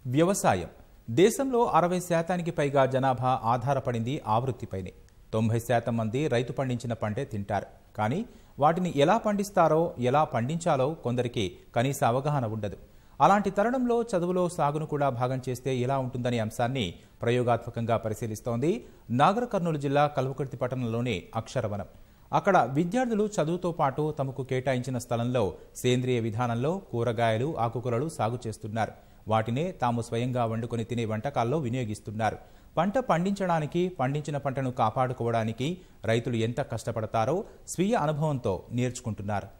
వ్యవసాయం దేశంలో అరవై శాతానికి పైగా జనాభా ఆధారపడింది ఆ వృత్తిపైనే తొంభై శాతం మంది రైతు పండించిన పంటే తింటారు కానీ వాటిని ఎలా పండిస్తారో ఎలా పండించాలో కొందరికి కనీస అవగాహన ఉండదు అలాంటి తరుణంలో చదువులో సాగును కూడా భాగం చేస్తే ఎలా ఉంటుందనే అంశాన్ని ప్రయోగాత్మకంగా పరిశీలిస్తోంది నాగర్ కర్నూలు జిల్లా కల్వకుర్తి పట్టణంలోని అక్షరవనం అక్కడ విద్యార్థులు చదువుతో పాటు తమకు కేటాయించిన స్థలంలో సేంద్రియ విధానంలో కూరగాయలు ఆకుకూరలు సాగు చేస్తున్నారు వాటినే తాము స్వయంగా వండుకొని తినే వంటకాల్లో వినియోగిస్తున్నారు పంట పండించడానికి పండించిన పంటను కాపాడుకోవడానికి రైతులు ఎంత కష్టపడతారో స్వీయ అనుభవంతో నేర్చుకుంటున్నారు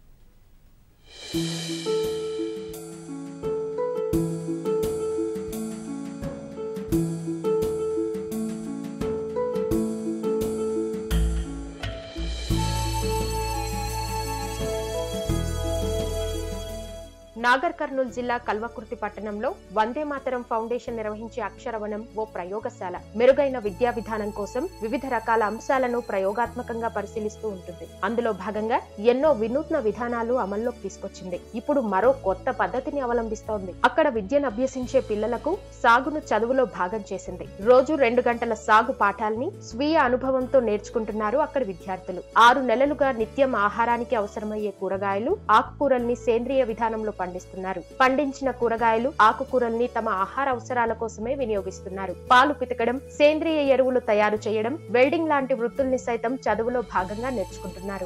నాగర్ కర్నూలు జిల్లా కల్వకుర్తి పట్టణంలో వందే మాతరం ఫౌండేషన్ నిర్వహించే అక్షరవనం ఓ ప్రయోగశాల మెరుగైన విద్యా విధానం కోసం వివిధ రకాల అంశాలను ప్రయోగాత్మకంగా పరిశీలిస్తూ ఉంటుంది అందులో భాగంగా ఎన్నో వినూత్న విధానాలు అమల్లోకి తీసుకొచ్చింది ఇప్పుడు మరో కొత్త పద్ధతిని అవలంబిస్తోంది అక్కడ విద్యను అభ్యసించే పిల్లలకు సాగును చదువులో భాగం చేసింది రోజు రెండు గంటల సాగు పాఠాల్ని స్వీయ అనుభవంతో నేర్చుకుంటున్నారు అక్కడి విద్యార్థులు ఆరు నెలలుగా నిత్యం ఆహారానికి అవసరమయ్యే కూరగాయలు ఆకుకూరల్ని సేంద్రియ విధానంలో పండిస్తున్నారు పండించిన కూరగాయలు ఆకుకూరల్ని తమ ఆహార అవసరాల కోసమే వినియోగిస్తున్నారు పాలు పితకడం సేంద్రియ ఎరువులు తయారు చేయడం వెల్డింగ్ లాంటి వృత్తుల్ని సైతం చదువులో భాగంగా నేర్చుకుంటున్నారు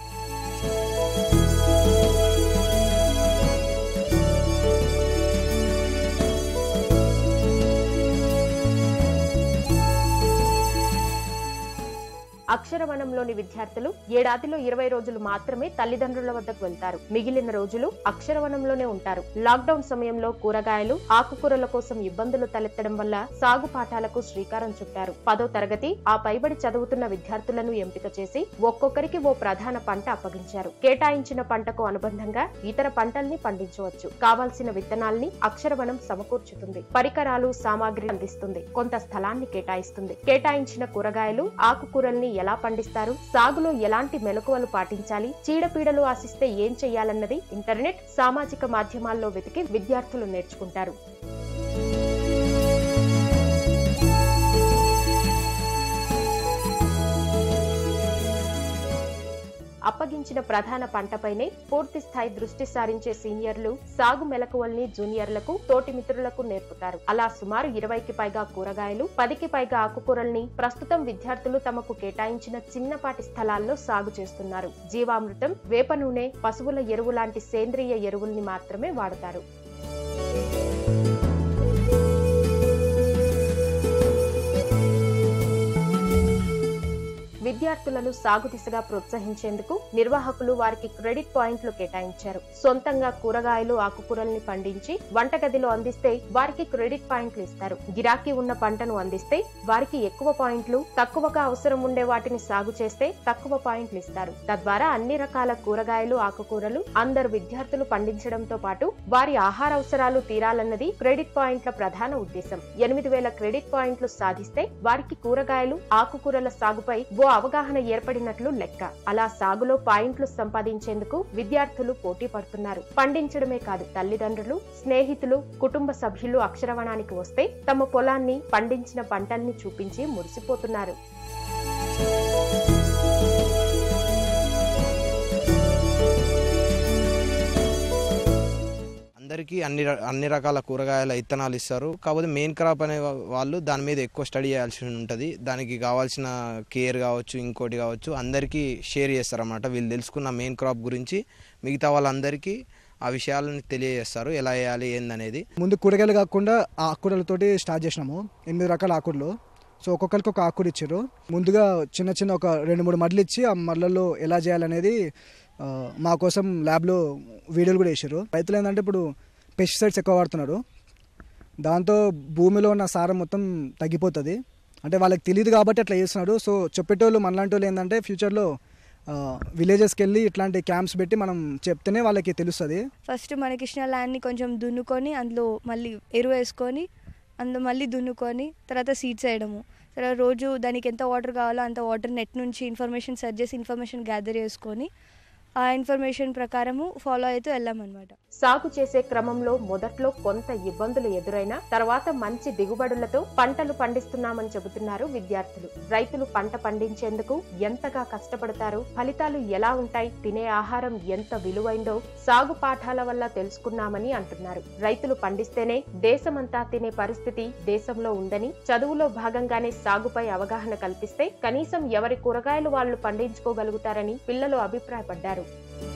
అక్షరవనంలోని విద్యార్థులు ఏడాదిలో ఇరవై రోజులు మాత్రమే తల్లిదండ్రుల వద్దకు వెళ్తారు మిగిలిన రోజులు అక్షరవనంలోనే ఉంటారు లాక్డౌన్ సమయంలో కూరగాయలు ఆకుకూరల కోసం ఇబ్బందులు తలెత్తడం వల్ల సాగు పాఠాలకు శ్రీకారం చుట్టారు పదో తరగతి ఆ పైబడి చదువుతున్న విద్యార్థులను ఎంపిక చేసి ఒక్కొక్కరికి ఓ ప్రధాన పంట అప్పగించారు కేటాయించిన పంటకు అనుబంధంగా ఇతర పంటల్ని పండించవచ్చు కావాల్సిన విత్తనాల్ని అక్షరవనం సమకూర్చుతుంది పరికరాలు సామాగ్రి అందిస్తుంది కొంత స్థలాన్ని కేటాయిస్తుంది కేటాయించిన కూరగాయలు ఆకుకూరల్ని ఎలా పండిస్తారు సాగులో ఎలాంటి మెలకువలు పాటించాలి చీడపీడలు ఆశిస్తే ఏం చెయ్యాలన్నది ఇంటర్నెట్ సామాజిక మాధ్యమాల్లో వెతికి విద్యార్థులు నేర్చుకుంటారు అప్పగించిన ప్రధాన పంటపైనే పూర్తి స్థాయి దృష్టి సారించే సీనియర్లు సాగు మెలకువల్ని జూనియర్లకు తోటి మిత్రులకు నేర్పుతారు అలా సుమారు ఇరవైకి పైగా కూరగాయలు పదికి పైగా ఆకుకూరల్ని ప్రస్తుతం విద్యార్థులు తమకు కేటాయించిన చిన్నపాటి స్థలాల్లో సాగు చేస్తున్నారు జీవామృతం వేప నూనె పశువుల ఎరువు లాంటి సేంద్రియ ఎరువుల్ని మాత్రమే వాడతారు విద్యార్థులను సాగు దిశగా ప్రోత్సహించేందుకు నిర్వాహకులు వారికి క్రెడిట్ పాయింట్లు కేటాయించారు సొంతంగా కూరగాయలు ఆకుకూరల్ని పండించి వంటగదిలో అందిస్తే వారికి క్రెడిట్ పాయింట్లు ఇస్తారు గిరాకీ ఉన్న పంటను అందిస్తే వారికి ఎక్కువ పాయింట్లు తక్కువగా అవసరం ఉండే వాటిని సాగు చేస్తే తక్కువ పాయింట్లు ఇస్తారు తద్వారా అన్ని రకాల కూరగాయలు ఆకుకూరలు అందరు విద్యార్థులు పండించడంతో పాటు వారి ఆహార అవసరాలు తీరాలన్నది క్రెడిట్ పాయింట్ల ప్రధాన ఉద్దేశం ఎనిమిది వేల క్రెడిట్ పాయింట్లు సాధిస్తే వారికి కూరగాయలు ఆకుకూరల సాగుపై ఓ అవగాహన ఏర్పడినట్లు లెక్క అలా సాగులో పాయింట్లు సంపాదించేందుకు విద్యార్థులు పోటీ పడుతున్నారు పండించడమే కాదు తల్లిదండ్రులు స్నేహితులు కుటుంబ సభ్యులు అక్షరవణానికి వస్తే తమ పొలాన్ని పండించిన పంటల్ని చూపించి మురిసిపోతున్నారు అందరికీ అన్ని ర- అన్ని రకాల కూరగాయల విత్తనాలు ఇస్తారు కాకపోతే మెయిన్ క్రాప్ అనే వా- వాళ్ళు దాని మీద ఎక్కువ స్టడీ చేయాల్సి ఉంటుంది దానికి కావాల్సిన కేర్ కావచ్చు ఇంకోటి కావచ్చు అందరికీ షేర్ చేస్తారన్నమాట వీళ్ళు తెలుసుకున్న మెయిన్ క్రాప్ గురించి మిగతా వాళ్ళందరికీ ఆ విషయాలను తెలియజేస్తారు ఎలా వేయాలి ఏందనేది ముందు కూరగాయలు కాకుండా ఆకుకూరలతోటి స్టార్ట్ చేసినాము ఎనిమిది రకాల ఆకుకూరలు సో ఒక్కొక్కరికి ఒక ఆకుకూర ఇచ్చారు ముందుగా చిన్న చిన్న ఒక రెండు మూడు మడ్లు ఇచ్చి ఆ మడ్లలో ఎలా చేయాలనేది ఆ, మా కోసం ల్యాబ్లో వీడియోలు కూడా వేసారు రైతులు ఏంటంటే ఇప్పుడు పెస్టిసైడ్స్ ఎక్కువ వాడుతున్నారు దాంతో భూమిలో ఉన్న సారం మొత్తం తగ్గిపోతుంది అంటే వాళ్ళకి తెలియదు కాబట్టి అట్లా చేస్తున్నారు సో చెప్పేటోళ్ళు మనలాంటి వాళ్ళు ఏంటంటే ఫ్యూచర్లో విలేజెస్కి వెళ్ళి ఇట్లాంటి క్యాంప్స్ పెట్టి మనం చెప్తేనే వాళ్ళకి తెలుస్తుంది ఫస్ట్ మనకి ఇచ్చిన ల్యాండ్ని కొంచెం దున్నుకొని అందులో మళ్ళీ ఎరువు వేసుకొని అందులో మళ్ళీ దున్నుకొని తర్వాత సీడ్స్ వేయడము తర్వాత రోజు దానికి ఎంత వాటర్ కావాలో అంత వాటర్ నెట్ నుంచి ఇన్ఫర్మేషన్ సెర్చ్ చేసి ఇన్ఫర్మేషన్ గ్యాదర్ చేసుకొని ఆ ఇన్ఫర్మేషన్ ప్రకారము ఫాలో అవుతూ వెళ్ళామన్నమాట సాగు చేసే క్రమంలో మొదట్లో కొంత ఇబ్బందులు ఎదురైనా తర్వాత మంచి దిగుబడులతో పంటలు పండిస్తున్నామని చెబుతున్నారు విద్యార్థులు రైతులు పంట పండించేందుకు ఎంతగా కష్టపడతారు ఫలితాలు ఎలా ఉంటాయి తినే ఆహారం ఎంత విలువైందో సాగు పాఠాల వల్ల తెలుసుకున్నామని అంటున్నారు రైతులు పండిస్తేనే దేశమంతా తినే పరిస్థితి దేశంలో ఉందని చదువులో భాగంగానే సాగుపై అవగాహన కల్పిస్తే కనీసం ఎవరి కూరగాయలు వాళ్ళు పండించుకోగలుగుతారని పిల్లలు అభిప్రాయపడ్డారు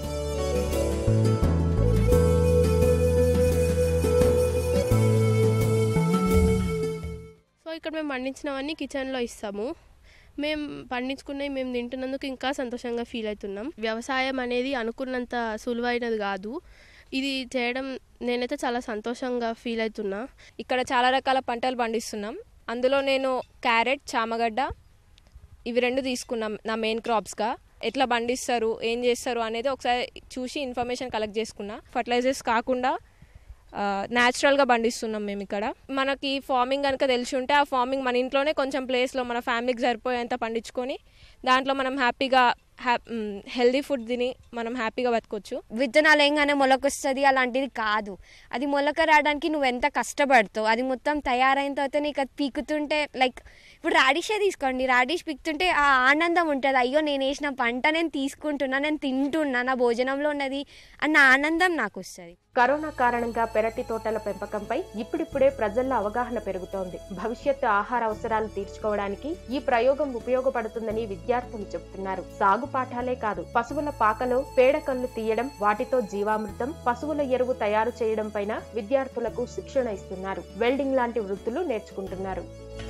సో ఇక్కడ మేము పండించినవన్నీ కిచెన్లో ఇస్తాము మేము పండించుకున్నవి మేము తింటున్నందుకు ఇంకా సంతోషంగా ఫీల్ అవుతున్నాం వ్యవసాయం అనేది అనుకున్నంత సులువైనది కాదు ఇది చేయడం నేనైతే చాలా సంతోషంగా ఫీల్ అవుతున్నా ఇక్కడ చాలా రకాల పంటలు పండిస్తున్నాం అందులో నేను క్యారెట్ చామగడ్డ ఇవి రెండు తీసుకున్నాం నా మెయిన్ క్రాప్స్గా ఎట్లా పండిస్తారు ఏం చేస్తారు అనేది ఒకసారి చూసి ఇన్ఫర్మేషన్ కలెక్ట్ చేసుకున్నా ఫర్టిలైజర్స్ కాకుండా న్యాచురల్గా పండిస్తున్నాం మేము ఇక్కడ మనకి ఫార్మింగ్ కనుక తెలిసి ఉంటే ఆ ఫార్మింగ్ మన ఇంట్లోనే కొంచెం ప్లేస్లో మన ఫ్యామిలీకి సరిపోయేంత పండించుకొని దాంట్లో మనం హ్యాపీగా హ్యా హెల్దీ ఫుడ్ తిని మనం హ్యాపీగా బతకొచ్చు విత్తనాలు ఏంగానే మొలకొస్తుంది అలాంటిది కాదు అది మొలక రావడానికి నువ్వు ఎంత కష్టపడతావు అది మొత్తం తయారైన తర్వాత నీకు అది పీకుతుంటే లైక్ ఇప్పుడు రాడిషే తీసుకోండి రాడిష్ పీకుతుంటే ఆ ఆనందం ఉంటుంది అయ్యో నేను వేసిన పంట నేను తీసుకుంటున్నా నేను తింటున్నా నా భోజనంలో ఉన్నది అన్న ఆనందం నాకు వస్తుంది కరోనా కారణంగా పెరటి తోటల పెంపకంపై ఇప్పుడిప్పుడే ప్రజల్లో అవగాహన పెరుగుతోంది భవిష్యత్తు ఆహార అవసరాలు తీర్చుకోవడానికి ఈ ప్రయోగం ఉపయోగపడుతుందని విద్యార్థులు చెబుతున్నారు సాగు పాఠాలే కాదు పశువుల పాకలో పేడకల్లు తీయడం వాటితో జీవామృతం పశువుల ఎరువు తయారు చేయడం పైన విద్యార్థులకు శిక్షణ ఇస్తున్నారు వెల్డింగ్ లాంటి వృత్తులు నేర్చుకుంటున్నారు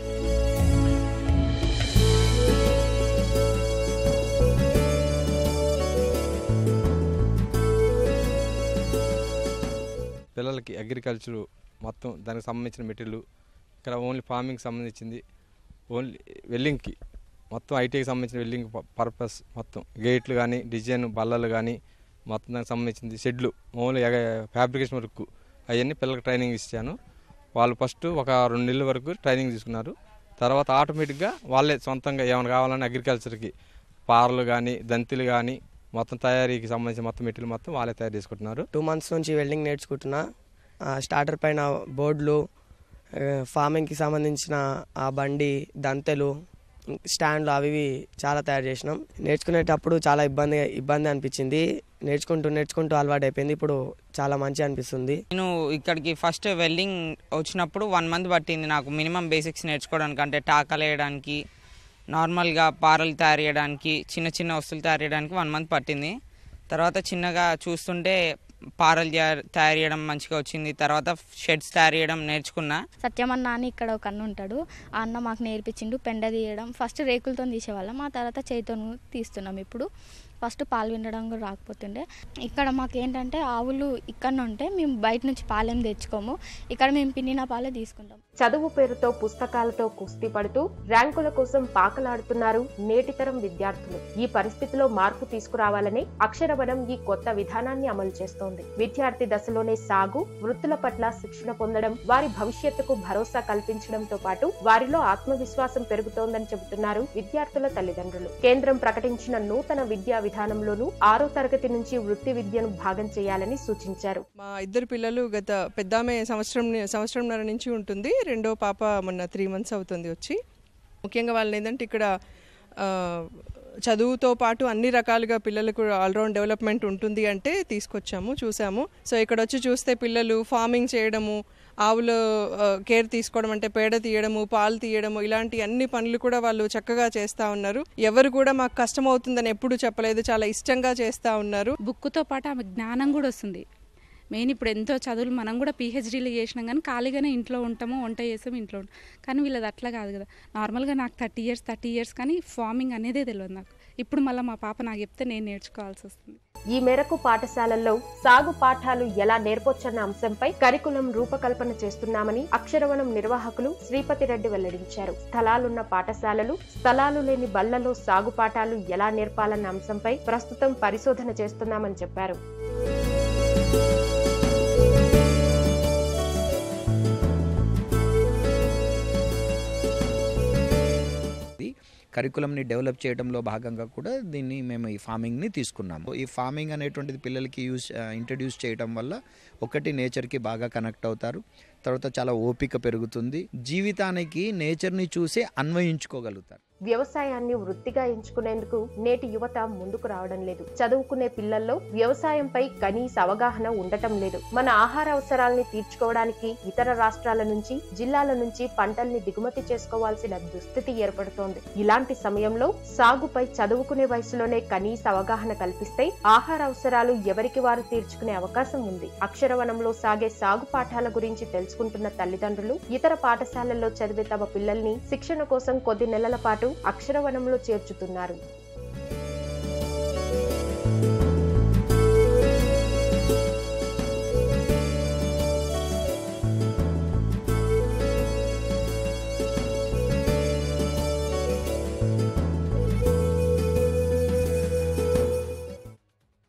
పిల్లలకి అగ్రికల్చర్ మొత్తం దానికి సంబంధించిన మెటీరియల్ ఇక్కడ ఓన్లీ ఫార్మింగ్ సంబంధించింది ఓన్లీ వెల్లింగ్కి మొత్తం ఐటీకి సంబంధించిన వెల్లింగ్ ప- పర్పస్ మొత్తం గేట్లు కానీ డిజైన్ బల్లలు కానీ మొత్తం దానికి సంబంధించింది షెడ్లు ఓన్లీ ఫ్యాబ్రికేషన్ వర్క్ అవన్నీ పిల్లలకి ట్రైనింగ్ ఇచ్చాను వాళ్ళు ఫస్ట్ ఒక రెండు నెలల వరకు ట్రైనింగ్ తీసుకున్నారు తర్వాత ఆటోమేటిక్గా వాళ్ళే సొంతంగా ఏమైనా కావాలని అగ్రికల్చర్కి పారలు కానీ దంతిలు కానీ మొత్తం తయారీకి సంబంధించిన మొత్తం మెటీరియల్ మొత్తం వాళ్ళే తయారు చేసుకుంటున్నారు టూ మంత్స్ నుంచి వెల్డింగ్ నేర్చుకుంటున్నా ఆ, స్టార్టర్ పైన బోర్డులు ఆ, ఫార్మింగ్కి సంబంధించిన ఆ బండి దంతెలు స్టాండ్లు అవి ఇవి చాలా తయారు చేసినాం నేర్చుకునేటప్పుడు చాలా ఇబ్బంది ఇబ్బంది అనిపించింది నేర్చుకుంటూ నేర్చుకుంటూ అలవాటు అయిపోయింది ఇప్పుడు చాలా మంచి అనిపిస్తుంది నేను ఇక్కడికి ఫస్ట్ వెల్డింగ్ వచ్చినప్పుడు వన్ మంత్ పట్టింది నాకు మినిమం బేసిక్స్ నేర్చుకోవడానికి అంటే టాకాలు వేయడానికి నార్మల్గా పారలు తయారు చేయడానికి చిన్న చిన్న వస్తువులు తయారు చేయడానికి వన్ మంత్ పట్టింది తర్వాత చిన్నగా చూస్తుంటే పారలు తయారు తయారు చేయడం మంచిగా వచ్చింది తర్వాత షెడ్స్ తయారు చేయడం నేర్చుకున్నా సత్యం అన్న అని ఇక్కడ ఒక అన్న ఉంటాడు ఆ అన్న మాకు నేర్పించిండు పెండ తీయడం ఫస్ట్ రేకులతో తీసేవాళ్ళం ఆ తర్వాత చేతితో తీస్తున్నాం ఇప్పుడు ఫస్ట్ పాలు వినడం కూడా రాకపోతుండే ఇక్కడ మాకు ఏంటంటే ఆవులు ఇక్కడ ఉంటే మేము బయట నుంచి పాలేం తెచ్చుకోము ఇక్కడ మేము పిండిన పాలే తీసుకుంటాం చదువు పేరుతో పుస్తకాలతో కుస్తీ పడుతూ ర్యాంకుల కోసం పాకలాడుతున్నారు నేటితరం విద్యార్థులు ఈ పరిస్థితిలో మార్పు తీసుకురావాలని అక్షరవనం ఈ కొత్త విధానాన్ని అమలు చేస్తోంది విద్యార్థి దశలోనే సాగు వృత్తుల పట్ల శిక్షణ పొందడం వారి భవిష్యత్తుకు భరోసా కల్పించడంతో పాటు వారిలో ఆత్మవిశ్వాసం పెరుగుతోందని చెబుతున్నారు విద్యార్థుల తల్లిదండ్రులు కేంద్రం ప్రకటించిన నూతన విద్యా విధానంలోనూ ఆరో తరగతి నుంచి వృత్తి విద్యను భాగం చేయాలని సూచించారు మా ఇద్దరు పిల్లలు గత పెద్దామె సంవత్సరం సంవత్సరంన్నర నుంచి ఉంటుంది రెండో పాప మొన్న త్రీ మంత్స్ అవుతుంది వచ్చి ముఖ్యంగా వాళ్ళని ఏంటంటే ఇక్కడ ఆ, చదువుతో పాటు అన్ని రకాలుగా పిల్లలకు ఆల్రౌండ్ డెవలప్మెంట్ ఉంటుంది అంటే తీసుకొచ్చాము చూసాము సో ఇక్కడ వచ్చి చూస్తే పిల్లలు ఫార్మింగ్ చేయడము ఆవుల కేర్ తీసుకోవడం అంటే పేడ తీయడము పాలు తీయడము ఇలాంటి అన్ని పనులు కూడా వాళ్ళు చక్కగా చేస్తూ ఉన్నారు ఎవరు కూడా మాకు కష్టం అవుతుందని ఎప్పుడు చెప్పలేదు చాలా ఇష్టంగా చేస్తూ ఉన్నారు బుక్తో పాటు ఆమె జ్ఞానం కూడా వస్తుంది మెయిన్ ఇప్పుడు ఎంతో చదువులు మనం కూడా పీహెచ్డీలు చేసినాం కానీ ఖాళీగానే ఇంట్లో ఉంటాము వంట చేసాము ఇంట్లో ఉంటాం కానీ వీళ్ళది అట్లా కాదు కదా నార్మల్గా నాకు థర్టీ ఇయర్స్ థర్టీ ఇయర్స్ కానీ ఫార్మింగ్ అనేదే తెలియదు నాకు ఇప్పుడు మళ్ళీ మా పాప నాకు చెప్తే నేను నేర్చుకోవాల్సి వస్తుంది ఈ మేరకు పాఠశాలల్లో సాగు పాఠాలు ఎలా నేర్పొచ్చన్న అంశంపై కరికులం రూపకల్పన చేస్తున్నామని అక్షరవనం నిర్వాహకులు శ్రీపతి రెడ్డి వెల్లడించారు స్థలాలున్న పాఠశాలలు స్థలాలు లేని బళ్లలో సాగు పాఠాలు ఎలా నేర్పాలన్న అంశంపై ప్రస్తుతం పరిశోధన చేస్తున్నామని చెప్పారు కరికులంని డెవలప్ చేయడంలో భాగంగా కూడా దీన్ని మేము ఈ ఫార్మింగ్ని తీసుకున్నాము ఈ ఫార్మింగ్ అనేటువంటిది పిల్లలకి యూస్ ఇంట్రడ్యూస్ చేయడం వల్ల ఒకటి నేచర్కి బాగా కనెక్ట్ అవుతారు తర్వాత చాలా ఓపిక పెరుగుతుంది జీవితానికి నేచర్ని చూసి అన్వయించుకోగలుగుతారు వ్యవసాయాన్ని వృత్తిగా ఎంచుకునేందుకు నేటి యువత ముందుకు రావడం లేదు చదువుకునే పిల్లల్లో వ్యవసాయంపై కనీస అవగాహన ఉండటం లేదు మన ఆహార అవసరాల్ని తీర్చుకోవడానికి ఇతర రాష్ట్రాల నుంచి జిల్లాల నుంచి పంటల్ని దిగుమతి చేసుకోవాల్సిన దుస్థితి ఏర్పడుతోంది ఇలాంటి సమయంలో సాగుపై చదువుకునే వయసులోనే కనీస అవగాహన కల్పిస్తే ఆహార అవసరాలు ఎవరికి వారు తీర్చుకునే అవకాశం ఉంది అక్షరవనంలో సాగే సాగు పాఠాల గురించి తెలుసుకుంటున్న తల్లిదండ్రులు ఇతర పాఠశాలల్లో చదివే తమ పిల్లల్ని శిక్షణ కోసం కొద్ది నెలల పాటు అక్షరవనంలో చేర్చుతున్నారు